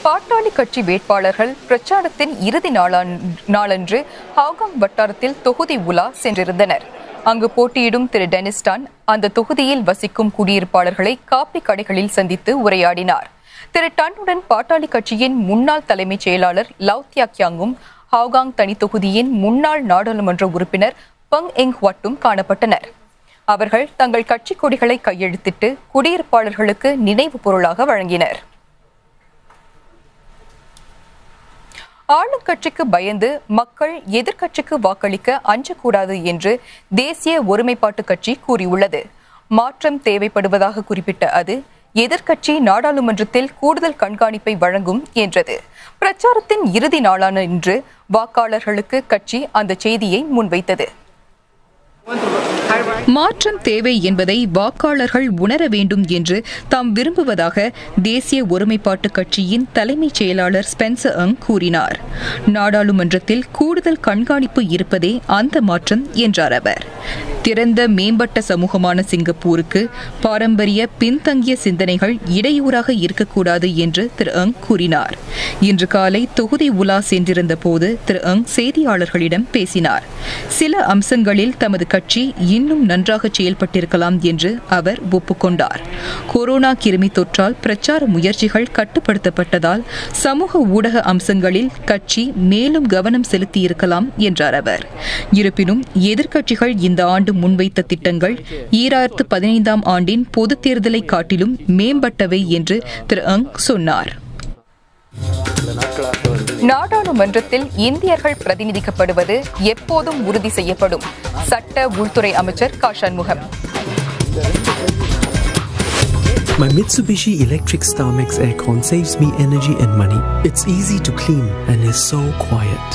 பாட்டாளி கட்சி வேட்பாளர்கள் பிரச்சாரத்தின் இறுதி நாளான் நாளன்று ஹாகாங் வட்டாரத்தில் தொகுதி உலா சென்றிருந்தனர் அங்கு போட்டியிடும் திரு டெனிஸ்டான் அந்த தொகுதியில் வசிக்கும் குடியிருப்பாளர்களை காப்பி கடைகளில் சந்தித்து உரையாடினார் திரு டன்னுடன் பாட்டாளி கட்சியின் முன்னாள் தலைமைச் செயலாளர் லவ் தியா கியாங்கும் ஹாகாங் தனி தொகுதியின் முன்னாள் நாடாளுமன்ற உறுப்பினர் பங் எங் ஹுவட்டும் காணப்பட்டனர் அவர்கள் தங்கள் கட்சி கொடிகளை கையெழுத்திட்டு குடியிருப்பாளர்களுக்கு நினைவு பொருளாக வழங்கினர் ஆளுங்கட்சிக்கு பயந்து மக்கள் எதிர்க்கட்சிக்கு வாக்களிக்க அஞ்சக்கூடாது என்று தேசிய ஒருமைப்பாட்டு கட்சி கூறியுள்ளது மாற்றம் தேவைப்படுவதாக குறிப்பிட்ட அது எதிர்க்கட்சி நாடாளுமன்றத்தில் கூடுதல் கண்காணிப்பை வழங்கும் என்றது பிரச்சாரத்தின் இறுதி நாளான இன்று வாக்காளர்களுக்கு கட்சி அந்த செய்தியை முன்வைத்தது மாற்றம் தேவை என்பதை வாக்காளர்கள் உணர வேண்டும் என்று தாம் விரும்புவதாக தேசிய ஒருமைப்பாட்டு கட்சியின் தலைமைச் செயலாளர் ஸ்பென்சர் அங் கூறினார் நாடாளுமன்றத்தில் கூடுதல் கண்காணிப்பு இருப்பதே அந்த மாற்றம் என்றார் அவர் திறந்த மேம்பட்ட சமூகமான சிங்கப்பூருக்கு பாரம்பரிய பின்தங்கிய சிந்தனைகள் இடையூறாக இருக்கக்கூடாது என்று திரு அங் கூறினார் இன்று காலை தொகுதி உலா சென்றிருந்த போது திரு அங் செய்தியாளர்களிடம் பேசினார் சில அம்சங்களில் தமது கட்சி இன்னும் நன்றாக செயல்பட்டிருக்கலாம் என்று அவர் ஒப்புக்கொண்டார் கொரோனா கிருமி தொற்றால் பிரச்சார முயற்சிகள் கட்டுப்படுத்தப்பட்டதால் சமூக ஊடக அம்சங்களில் கட்சி மேலும் கவனம் செலுத்தியிருக்கலாம் என்றார் அவர் இருப்பினும் எதிர்க்கட்சிகள் இந்த ஆண்டு முன்வைத்த திட்டங்கள் ஈராயிரத்து பதினைந்தாம் ஆண்டின் பொதுத் தேர்தலை காட்டிலும் மேம்பட்டவை என்று திரு அங் சொன்னார் நாடாளுமன்றத்தில் இந்தியர்கள் பிரதிநிதிக்கப்படுவது எப்போதும் உறுதி செய்யப்படும் சட்ட உள்துறை அமைச்சர் கா Shanmugam My Mitsubishi Electric Starmax aircon saves me energy and money. It's easy to clean and is so quiet.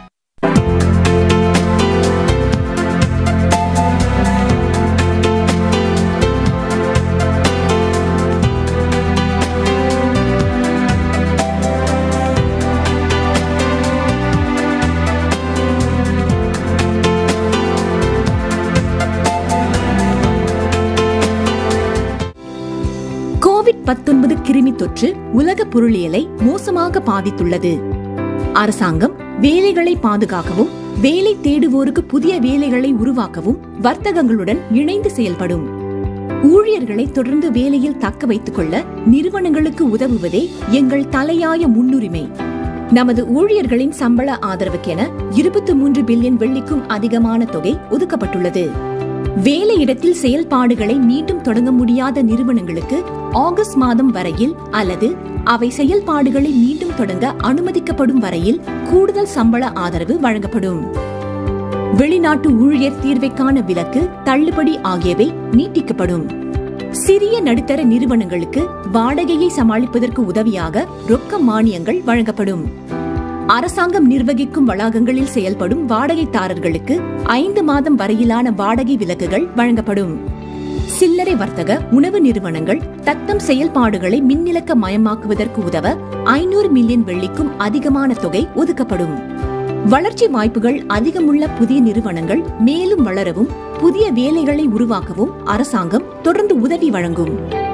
Covid பத்தொன்பது கிருமி தொற்று உலக பொருளியலை மோசமாக பாதித்துள்ளது அரசாங்கம் வேலைகளை பாதுகாக்கவும் வேலை தேடுவோருக்கு புதிய வேலைகளை உருவாக்கவும் வர்த்தகங்களுடன் இணைந்து செயல்படும் ஊழியர்களை தொடர்ந்து வேலையில் தக்க வைத்துக் கொள்ள நிறுவனங்களுக்கு உதவுவதே எங்கள் தலையாய முன்னுரிமை நமது ஊழியர்களின் சம்பள ஆதரவுக்கென இருபத்தி மூன்று பில்லியன் வெள்ளிக்கும் அதிகமான தொகை ஒதுக்கப்பட்டுள்ளது வேலையிடத்தில் செயல்பாடுகளை மீண்டும் தொடங்க முடியாத நிறுவனங்களுக்கு ஆகஸ்ட் மாதம் வரையில் அல்லது அவை செயல்பாடுகளை மீண்டும் தொடங்க அனுமதிக்கப்படும் வரையில் கூடுதல் சம்பள ஆதரவு வழங்கப்படும் வெளிநாட்டு ஊழியர் தீர்வைக்கான விலக்கு தள்ளுபடி ஆகியவை நீட்டிக்கப்படும் சிறிய நடுத்தர நிறுவனங்களுக்கு வாடகையை சமாளிப்பதற்கு உதவியாக ரொக்க மானியங்கள் வழங்கப்படும் அரசாங்கம் நிர்வகிக்கும் வளாகங்களில் செயல்படும் வாடகைதாரர்களுக்கு ஐந்து மாதம் வரையிலான வாடகை விலக்குகள் வழங்கப்படும் சில்லறை வர்த்தக உணவு நிறுவனங்கள் தத்தம் செயல்பாடுகளை மின்னிலக்க மயமாக்குவதற்கு உதவ ஐநூறு மில்லியன் வெள்ளிக்கும் அதிகமான தொகை ஒதுக்கப்படும் வளர்ச்சி வாய்ப்புகள் அதிகமுள்ள புதிய நிறுவனங்கள் மேலும் வளரவும் புதிய வேலைகளை உருவாக்கவும் அரசாங்கம் தொடர்ந்து உதவி வழங்கும்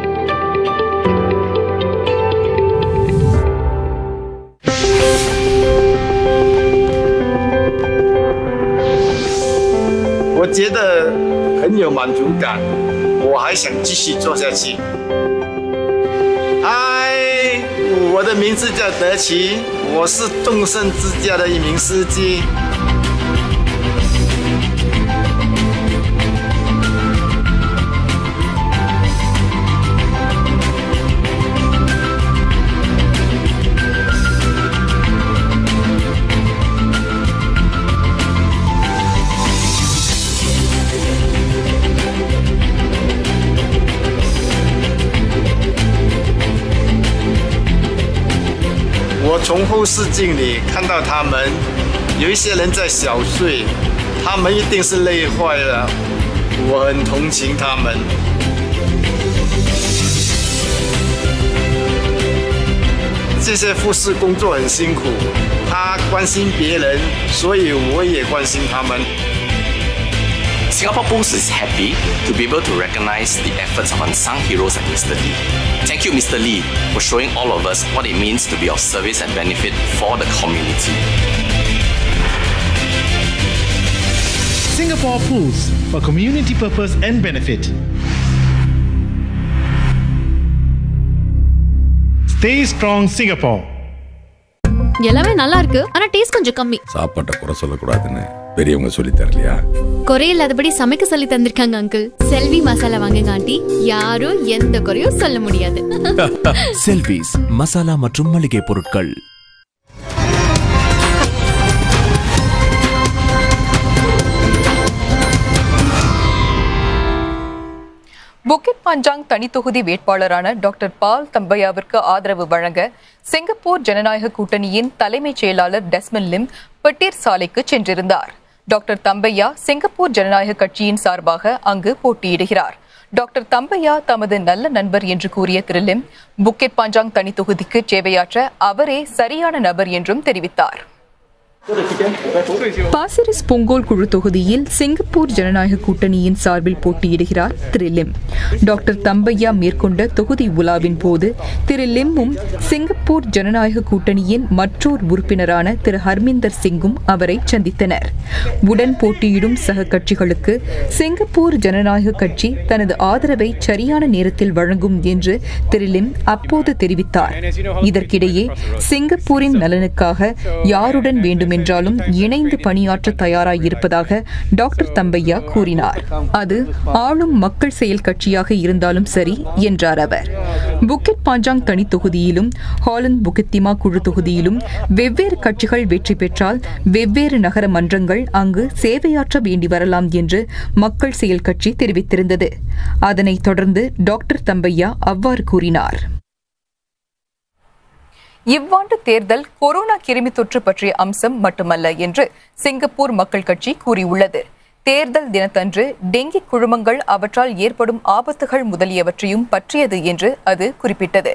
我觉得很有满足感，我还想继续做下去。嗨，我的名字叫德奇，我是众盛之家的一名司机。 我从后视镜里看到他们，有一些人在小睡，他们一定是累坏了，我很同情他们。这些护士工作很辛苦，他关心别人，所以我也关心他们。 Singapore Pools is happy to be able to recognize the efforts of unsung heroes like Mr. Lee. Thank you, Mr. Lee, for showing all of us what it means to be of service and benefit for the community. Singapore Pools for community purpose and benefit. Stay strong, Singapore. எல்லாமே நல்லா இருக்கு ஆனா taste கொஞ்சம் கம்மி சாப்பாட்டை குறை சொல்லக்கூடாதுன்னு பெரியவங்க சொல்லி தரலையா குறை இல்லாதபடி சமைக்க சொல்லி தந்திருக்காங்க அங்கிள் செல்வி மசாலா வாங்குங்க ஆண்டி யாரும் எந்த குறையும் சொல்ல முடியாது செல்விஸ் மசாலா மற்றும் மளிகை பொருட்கள் புக்கிட் பஞ்சாங் தனித்தொகுதி வேட்பாளரான டாக்டர் பால் தம்பையாவிற்கு ஆதரவு வழங்க சிங்கப்பூர் ஜனநாயக கூட்டணியின் தலைமைச் செயலாளர் டெஸ்மன் லிம் பெட்டீர் சாலைக்கு சென்றிருந்தார் டாக்டர் தம்பையா சிங்கப்பூர் ஜனநாயக கட்சியின் சார்பாக அங்கு போட்டியிடுகிறார் டாக்டர் தம்பையா தமது நல்ல நண்பர் என்று கூறிய திரு லிம் புக்கிட் பஞ்சாங் தனித்தொகுதிக்கு சேவையாற்ற அவரே சரியான நபர் என்றும் தெரிவித்தார் பாசிரிஸ் பொங்கோல் குழு தொகுதியில் சிங்கப்பூர் ஜனநாயக கூட்டணியின் சார்பில் போட்டியிடுகிறார் திரு லிம் டாக்டர் தம்பையா மேற்கொண்ட தொகுதி உலாவின் போது திரு லிம்மும் சிங்கப்பூர் ஜனநாயக கூட்டணியின் மற்றோர் உறுப்பினரான திரு ஹர்மிந்தர் சிங்கும் அவரை சந்தித்தனர் உடன் போட்டியிடும் சக கட்சிகளுக்கு சிங்கப்பூர் ஜனநாயக கட்சி தனது ஆதரவை சரியான நேரத்தில் வழங்கும் என்று திரு லிம் அப்போது தெரிவித்தார் இதற்கிடையே சிங்கப்பூரின் நலனுக்காக யாருடன் வேண்டும் வேண்டுமென்றாலும் இணைந்து பணியாற்ற தயாராய் இருப்பதாக டாக்டர் தம்பையா கூறினார் அது ஆளும் மக்கள் செயல் கட்சியாக இருந்தாலும் சரி என்றார் அவர் புக்கிட் பாஞ்சாங் தனி தொகுதியிலும் ஹாலந்து புகித்திமா குழு தொகுதியிலும் வெவ்வேறு கட்சிகள் வெற்றி பெற்றால் வெவ்வேறு நகர மன்றங்கள் அங்கு சேவையாற்ற வேண்டி வரலாம் என்று மக்கள் செயல் கட்சி தெரிவித்திருந்தது அதனைத் தொடர்ந்து டாக்டர் தம்பையா அவ்வாறு கூறினார் இவ்வாண்டு தேர்தல் கொரோனா கிருமி தொற்று பற்றிய அம்சம் மட்டுமல்ல என்று சிங்கப்பூர் மக்கள் கட்சி கூறியுள்ளது தேர்தல் தினத்தன்று டெங்கி குழுமங்கள் அவற்றால் ஏற்படும் ஆபத்துகள் முதலியவற்றையும் பற்றியது என்று அது குறிப்பிட்டது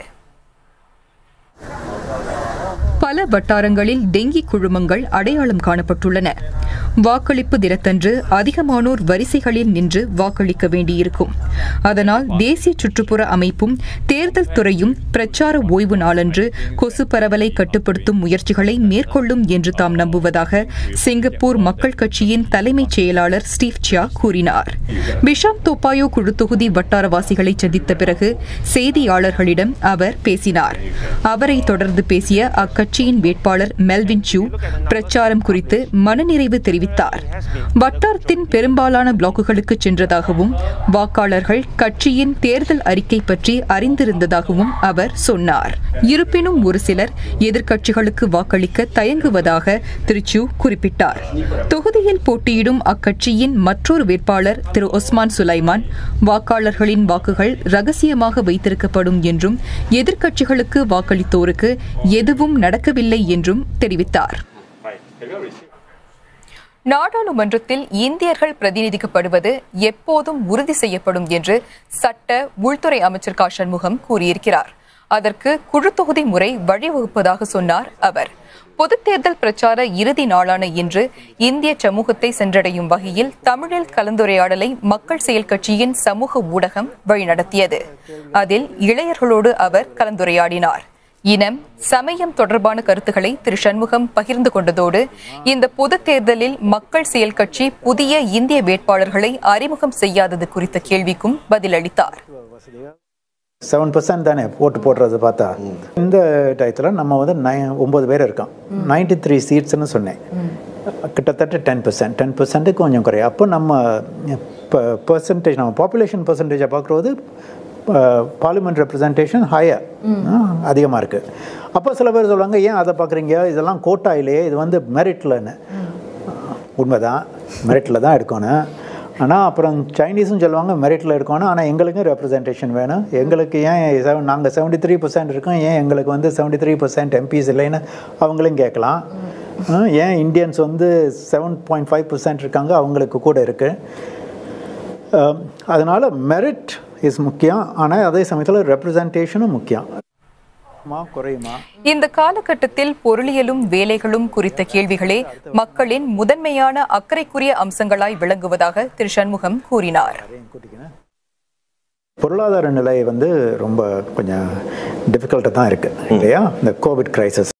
பல வட்டாரங்களில் டெங்கி குழுமங்கள் அடையாளம் காணப்பட்டுள்ளன வாக்களிப்பு தினத்தன்று அதிகமானோர் வரிசைகளில் நின்று வாக்களிக்க வேண்டியிருக்கும் அதனால் தேசிய சுற்றுப்புற அமைப்பும் தேர்தல் துறையும் பிரச்சார ஓய்வு நாளன்று கொசு பரவலை கட்டுப்படுத்தும் முயற்சிகளை மேற்கொள்ளும் என்று தாம் நம்புவதாக சிங்கப்பூர் மக்கள் கட்சியின் தலைமைச் செயலாளர் ஸ்டீவ் சியா கூறினார் பிஷாம் தோப்பாயோ குழு தொகுதி வட்டாரவாசிகளை சந்தித்த பிறகு செய்தியாளர்களிடம் அவர் பேசினார் அவரை தொடர்ந்து பேசிய அக்கட்சியின் வேட்பாளர் மெல்வின் சூ பிரச்சாரம் குறித்து மனநிறைவு தெரிவித்தார் வட்டாரத்தின் பெரும்பாலான பிளாக்குகளுக்கு சென்றதாகவும் வாக்காளர்கள் கட்சியின் தேர்தல் அறிக்கை பற்றி அறிந்திருந்ததாகவும் அவர் சொன்னார் இருப்பினும் ஒரு சிலர் எதிர்க்கட்சிகளுக்கு வாக்களிக்க தயங்குவதாக திரு சூ குறிப்பிட்டார் தொகுதியில் போட்டியிடும் அக்கட்சியின் மற்றொரு வேட்பாளர் திரு ஒஸ்மான் சுலைமான் வாக்காளர்களின் வாக்குகள் ரகசியமாக வைத்திருக்கப்படும் என்றும் எதிர்க்கட்சிகளுக்கு வாக்களித்தோருக்கு எதுவும் நடக்கவில்லை என்றும் தெரிவித்தார் நாடாளுமன்றத்தில் இந்தியர்கள் பிரதிநிதிக்கப்படுவது எப்போதும் உறுதி செய்யப்படும் என்று சட்ட உள்துறை அமைச்சர் கா சண்முகம் கூறியிருக்கிறார் அதற்கு குழு தொகுதி முறை வழிவகுப்பதாக சொன்னார் அவர் பொதுத் தேர்தல் பிரச்சார இறுதி நாளான இன்று இந்திய சமூகத்தை சென்றடையும் வகையில் தமிழில் கலந்துரையாடலை மக்கள் செயல் கட்சியின் சமூக ஊடகம் வழிநடத்தியது அதில் இளையர்களோடு அவர் கலந்துரையாடினார் இனம் சமயம் தொடர்பான கருத்துக்களை திரு சண்முகம் பகிர்ந்து கொண்டதோடு இந்த பொதுத் தேர்தலில் மக்கள் செயல் கட்சி புதிய இந்திய வேட்பாளர்களை அறிமுகம் செய்யாதது குறித்த கேள்விக்கும் பதிலளித்தார் செவன் பர்சன்ட் தானே ஓட்டு போடுறது பார்த்தா இந்த டயத்தில் நம்ம வந்து நை ஒம்பது பேர் இருக்கோம் நைன்டி த்ரீ சீட்ஸ்னு சொன்னேன் கிட்டத்தட்ட டென் பர்சன்ட் டென் பர்சன்ட்டுக்கு கொஞ்சம் குறையும் அப்போ நம்ம இப்போ பர்சன்டேஜ் நம்ம பாப்புலேஷன் பர்சன்டேஜை பார்க்குறது பார்லிமெண்ட் ரெப்ரசன்டேஷன் ஹையர் அதிகமாக இருக்குது அப்போ சில பேர் சொல்லுவாங்க ஏன் அதை பார்க்குறீங்க இதெல்லாம் கோட்டா இல்லையே இது வந்து மெரிட்லன்னு உண்மைதான் மெரிட்டில் தான் எடுக்கணும் ஆனால் அப்புறம் சைனீஸும் சொல்லுவாங்க மெரிட்டில் இருக்கணும் ஆனால் எங்களுக்கும் ரெப்ரசன்டேஷன் வேணும் எங்களுக்கு ஏன் செவன் நாங்கள் செவன்டி த்ரீ பர்சன்ட் இருக்கோம் ஏன் எங்களுக்கு வந்து செவன்டி த்ரீ பர்சன்ட் எம்பிஸ் இல்லைன்னு அவங்களும் கேட்கலாம் ஏன் இந்தியன்ஸ் வந்து செவன் பாயிண்ட் ஃபைவ் பர்சன்ட் இருக்காங்க அவங்களுக்கு கூட இருக்குது அதனால் மெரிட் இஸ் முக்கியம் ஆனால் அதே சமயத்தில் ரெப்ரசன்டேஷனும் முக்கியம் குறையுமா இந்த காலகட்டத்தில் பொருளியலும் வேலைகளும் குறித்த கேள்விகளே மக்களின் முதன்மையான அக்கறைக்குரிய அம்சங்களாய் விளங்குவதாக திரு சண்முகம் கூறினார் பொருளாதார நிலை வந்து ரொம்ப கொஞ்சம் டிஃபிகல்ட்டாக தான் இருக்குது இல்லையா இந்த கோவிட் கிரைசிஸ்